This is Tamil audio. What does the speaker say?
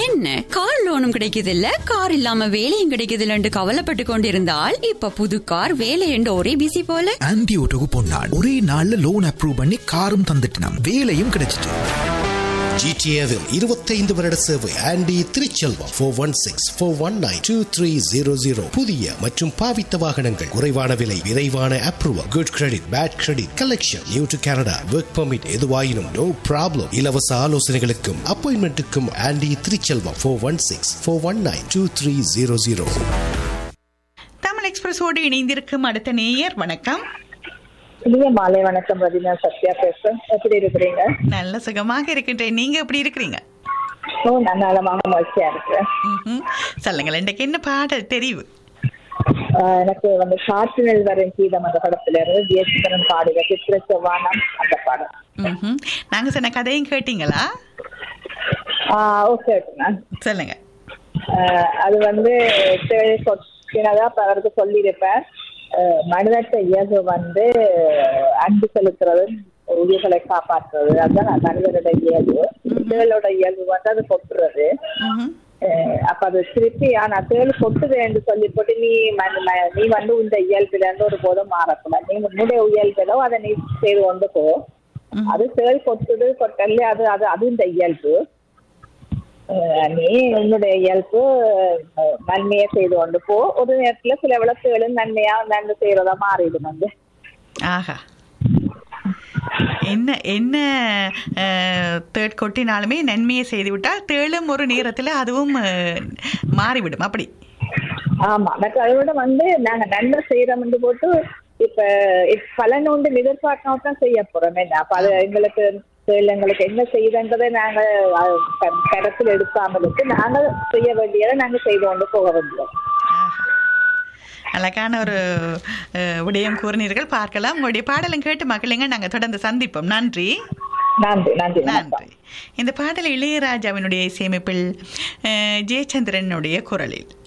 என்ன கார் லோனும் கிடைக்குது இல்ல கார் இல்லாம வேலையும் கிடைக்குது இல்லன்னு கவலைப்பட்டு கொண்டிருந்தால் இப்ப புது கார் வேலை என்று ஒரே பிசி போல ஆன்டி ஓட்டோக்கு பொன்னாள் ஒரே நாள்ல லோன் அப்ரூவ் பண்ணி காரும் தந்துட்டினாம் வேலையும் கிடைச்சிட்டு ஜிடிஏவில் இருபத்தைந்து வருட சேவை Andy Thiruchelvam four one six four one nine two three zero zero புதிய மற்றும் பாவித்த வாகனங்கள் குறைவான விலை விரைவான approval good credit bad credit collection new to Canada work permit எதுவாயினும் நோ ப்ராப்ளம் இலவச ஆலோசனைகளுக்கும் அப்பாயின்மெண்ட்டுக்கும் Andy Thiruchelvam four one six four one nine two three zero zero Tamil எக்ஸ்பிரஸோடு இணைந்திருக்கும் அடுத்த நேயர் வணக்கம் இனிய மாலை வணக்கம் ரதினா சத்யா பேசுறேன் எப்படி இருக்கிறீங்க நல்ல சுகமாக இருக்கின்றேன் நீங்க எப்படி இருக்கிறீங்க ஓ நான் நலமாக மகிழ்ச்சியா இருக்கிறேன் ம்ஹும். சொல்லுங்கள் இன்றைக்கு என்ன பாடல் தெரிவு ஆஹ் எனக்கு வந்து காற்று நெல் வரும் கீதம் அந்த படத்துல இருந்து ஜிஎஸ்கரன் பாடுக சித்திர செவ்வானம் அந்த பாடம் ம்ஹும். நாங்க சொன்ன கதையும் கேட்டீங்களா ஆஹ் ஓகே மேம் சொல்லுங்க அது வந்து தேவை கொட்டினதா இப்ப அவருக்கு சொல்லியிருப்பேன் ஆஹ் மனிதத்த இயல்பு வந்து அன்பு செலுத்துறது உயிர்களை காப்பாற்றுறது அதுதான் மனிதனோட இயல்பு தேளோட இயல்பு வந்து அது கொட்டுறது ம்ஹும். அஹ் அப்ப அது திருப்பி ஆனா தேள் கொட்டுது என்று சொல்லி போட்டு நீ ம- ம- நீ வந்து இந்த இயல்புல இருந்து ஒரு போதும் மாறக்கூடாது நீ உன்னுடைய இயல்புலோ அதை நீ செய்து கொண்டு போ அது தேள் கொட்டுது கொட்டல அது அது அது இந்த இயல்பு அஹ் நீ உன்னுடைய இயல்பு அஹ், நன்மையை செய்து கொண்டு போ ஒரு நேரத்துல சில விட தேளும் நன்மையா நன்மை செய்யறதா மாறிடும் வந்து ஆஹா என்ன என்ன தேர்ட் கொட்டினாலுமே நன்மையை செய்து விட்டால் தேளும் ஒரு நேரத்தில் அதுவும் அஹ், மாறிவிடும் அப்படி ஆமா மற்ற அதை விட வந்து நாங்க நன்மை செய்யறோம்னு போட்டு இப்ப இப்ப பலன் ஒன்று எதிர்பார்க்காம தான் செய்ய போறோம் என்ன அப்ப அது எங்களுக்கு இல்ல எங்களுக்கு என்ன செய்யுதுன்றதை நாங்க அஹ், க- கருத்தில் எடுக்காமல் இருக்கு நாங்க செய்ய வேண்டியதை நாங்க செய்து கொண்டு போக வேண்டியது ஆஹா. அழகான ஒரு அஹ், விடயம் கூறினீர்கள் பார்க்கலாம் உங்களுடைய பாடலும் கேட்டு மக்களுங்க நாங்கள் தொடர்ந்து சந்திப்போம் நன்றி நன்றி நன்றி வணக்கம் நன்றி இந்த பாடல் இளையராஜாவினுடைய இசையமைப்பில் அஹ், ஜெயச்சந்திரனுடைய குரலில்